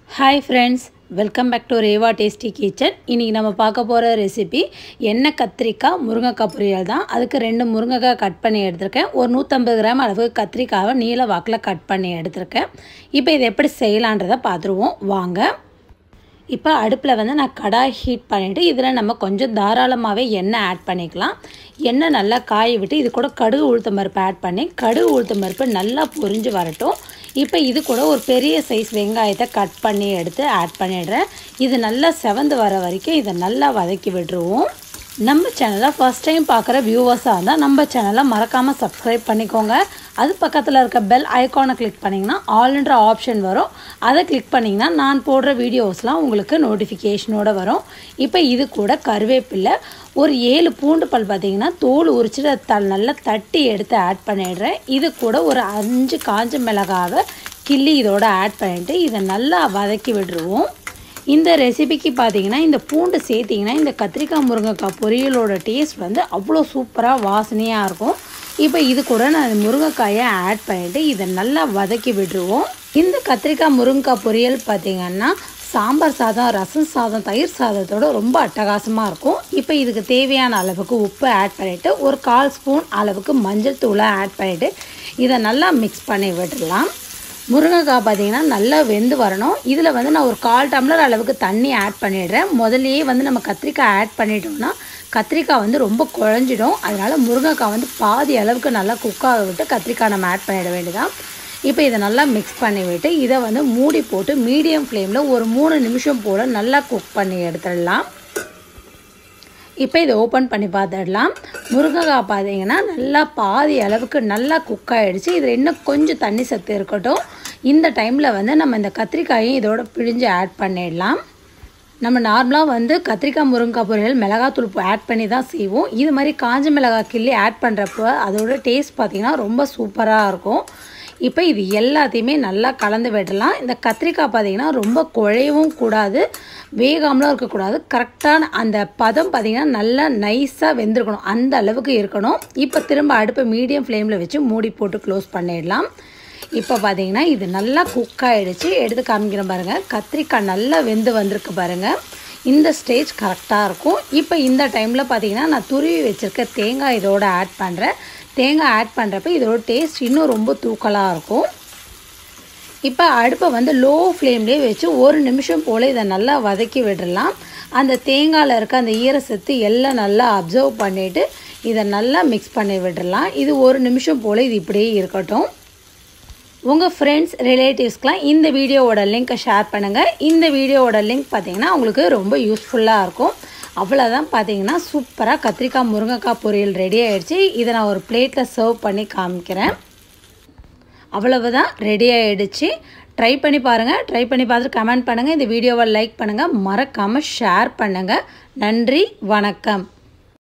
hi friends welcome back to Reva tasty kitchen இன்றைக்கி நம்ம பார்க்க போகிற ரெசிபி எண்ணெய் கத்திரிக்காய் முருங்கைக்காய் பொரியல் தான் அதுக்கு ரெண்டு முருங்கைக்காய் கட் பண்ணி எடுத்திருக்கேன் ஒரு நூற்றம்பது கிராம் அளவுக்கு கத்திரிக்காவை நீல வாக்கில் கட் பண்ணி எடுத்திருக்கேன் இப்போ இதை எப்படி செய்யலான்றதை பார்த்துருவோம் வாங்க இப்போ அடுப்பில் வந்து நான் கடாய் ஹீட் பண்ணிவிட்டு இதில் நம்ம கொஞ்சம் தாராளமாகவே எண்ணெய் ஆட் பண்ணிக்கலாம் எண்ணெய் நல்லா காய விட்டு இது கூட கடுகு உளுத்தம் பருப்பு ஆட் பண்ணி கடுகு உளுத்தம் பருப்பு நல்லா பொரிஞ்சு வரட்டும் இப்போ இது கூட ஒரு பெரிய சைஸ் வெங்காயத்தை கட் பண்ணி எடுத்து ஆட் பண்ணிடுறேன் இது நல்லா செவந்து வர வரைக்கும் இதை நல்லா வதக்கி விட்டுருவோம் நம்ம சேனலை ஃபஸ்ட் டைம் பார்க்குற வியூவர்ஸாக இருந்தால் நம்ம சேனலை மறக்காமல் சப்ஸ்கிரைப் பண்ணிக்கோங்க அது பக்கத்தில் இருக்க பெல் ஐக்கானை கிளிக் பண்ணிங்கன்னா ஆல்ன்ற ஆப்ஷன் வரும் அதை கிளிக் பண்ணிங்கன்னா நான் போடுற வீடியோஸ்லாம் உங்களுக்கு நோட்டிஃபிகேஷனோட வரும் இப்போ இது கூட கருவேப்பில்லை ஒரு ஏழு பூண்டு பல் பார்த்தீங்கன்னா தோல் உரிச்சிட்டு த நல்லா தட்டி எடுத்து ஆட் பண்ணிடுறேன் இது கூட ஒரு அஞ்சு காஞ்ச மிளகாவை கிள்ளி இதோட ஆட் பண்ணிவிட்டு இதை நல்லா வதக்கி விட்டுருவோம் இந்த ரெசிபிக்கு பார்த்தீங்கன்னா இந்த பூண்டு சேர்த்திங்கன்னா இந்த கத்திரிக்காய் முருங்கைக்காய் பொரியலோட டேஸ்ட் வந்து அவ்வளோ சூப்பராக வாசனையாக இருக்கும் இப்போ இது கூட நான் முருங்கைக்காயை ஆட் பண்ணிவிட்டு இதை நல்லா வதக்கி விட்டுருவோம் இந்த கத்திரிக்காய் முருங்கைக்காய் பொரியல் பார்த்திங்கன்னா சாம்பார் சாதம் ரசம் சாதம் தயிர் சாதத்தோட ரொம்ப அட்டகாசமாக இருக்கும் இப்போ இதுக்கு தேவையான அளவுக்கு உப்பு ஆட் பண்ணிவிட்டு ஒரு கால் ஸ்பூன் அளவுக்கு மஞ்சள் தூளை ஆட் பண்ணிவிட்டு இதை நல்லா மிக்ஸ் பண்ணி விட்டுடலாம் முருங்கைக்காய் பார்த்தீங்கன்னா நல்லா வெந்து வரணும் இதில் வந்து நான் ஒரு கால் டம்ளர் அளவுக்கு தண்ணி ஆட் பண்ணிடுறேன் முதல்லையே வந்து நம்ம கத்திரிக்காய் ஆட் பண்ணிட்டோம்னா கத்திரிக்காய் வந்து ரொம்ப குழஞ்சிடும் அதனால் முருங்கைக்காய் வந்து பாதி அளவுக்கு நல்லா குக்காக விட்டு கத்திரிக்காய் நம்ம ஆட் பண்ணிட வேண்டியதான் இப்போ இதை நல்லா மிக்ஸ் பண்ணி விட்டு இதை வந்து மூடி போட்டு மீடியம் ஃப்ளேமில் ஒரு மூணு நிமிஷம் போல் நல்லா குக் பண்ணி எடுத்துடலாம் இப்போ இதை ஓப்பன் பண்ணி பார்த்துடலாம் முருங்கைக்காய் பார்த்தீங்கன்னா நல்லா பாதி அளவுக்கு நல்லா குக் ஆகிடுச்சு இதில் இன்னும் கொஞ்சம் தண்ணி சத்து இருக்கட்டும் இந்த டைமில் வந்து நம்ம இந்த கத்திரிக்காயும் இதோட பிழிஞ்சு ஆட் பண்ணிடலாம் நம்ம நார்மலாக வந்து கத்திரிக்காய் முருங்கைக்காய் பொரியல் மிளகாத்தூள் ஆட் பண்ணி தான் செய்வோம் இது மாதிரி காஞ்ச மிளகாய் கிள்ளி ஆட் பண்ணுறப்போ அதோட டேஸ்ட் பார்த்திங்கன்னா ரொம்ப சூப்பராக இருக்கும் இப்போ இது எல்லாத்தையுமே நல்லா கலந்து விடலாம் இந்த கத்திரிக்காய் பார்த்திங்கன்னா ரொம்ப குழையவும் கூடாது வேகாமலும் இருக்கக்கூடாது கரெக்டான அந்த பதம் பார்த்திங்கன்னா நல்லா நைஸாக வெந்திருக்கணும் அந்த அளவுக்கு இருக்கணும் இப்போ திரும்ப அடுப்பை மீடியம் ஃப்ளேமில் வச்சு மூடி போட்டு க்ளோஸ் பண்ணிடலாம் இப்போ பார்த்தீங்கன்னா இது நல்லா குக் ஆகிடுச்சு எடுத்து காமிக்கிறேன் பாருங்கள் கத்திரிக்காய் நல்லா வெந்து வந்திருக்கு பாருங்கள் இந்த ஸ்டேஜ் கரெக்டாக இருக்கும் இப்போ இந்த டைமில் பார்த்தீங்கன்னா நான் துருவி வச்சுருக்க தேங்காய் இதோட ஆட் பண்ணுறேன் தேங்காய் ஆட் பண்ணுறப்ப இதோட டேஸ்ட் இன்னும் ரொம்ப தூக்கலாக இருக்கும் இப்போ அடுப்பை வந்து லோ ஃப்ளேம்லேயே வச்சு ஒரு நிமிஷம் போல் இதை நல்லா வதக்கி விடலாம் அந்த தேங்காயில் இருக்க அந்த ஈரசத்து எல்லாம் நல்லா அப்சர்வ் பண்ணிவிட்டு இதை நல்லா மிக்ஸ் பண்ணி விடலாம் இது ஒரு நிமிஷம் போல் இது இப்படியே இருக்கட்டும் உங்கள் ஃப்ரெண்ட்ஸ் ரிலேட்டிவ்ஸ்க்கெலாம் இந்த வீடியோவோட லிங்க்கை ஷேர் பண்ணுங்கள் இந்த வீடியோவோட லிங்க் பார்த்தீங்கன்னா உங்களுக்கு ரொம்ப யூஸ்ஃபுல்லாக இருக்கும் அவ்வளோதான் பார்த்தீங்கன்னா சூப்பராக கத்திரிக்காய் முருங்கைக்காய் பொரியல் ரெடி ஆகிடுச்சு இதை நான் ஒரு பிளேட்டில் சர்வ் பண்ணி காமிக்கிறேன் அவ்வளவுதான் ரெடி ஆகிடுச்சு ட்ரை பண்ணி பாருங்கள் ட்ரை பண்ணி பார்த்துட்டு கமெண்ட் பண்ணுங்கள் இந்த வீடியோவை லைக் பண்ணுங்கள் மறக்காமல் ஷேர் பண்ணுங்கள் நன்றி வணக்கம்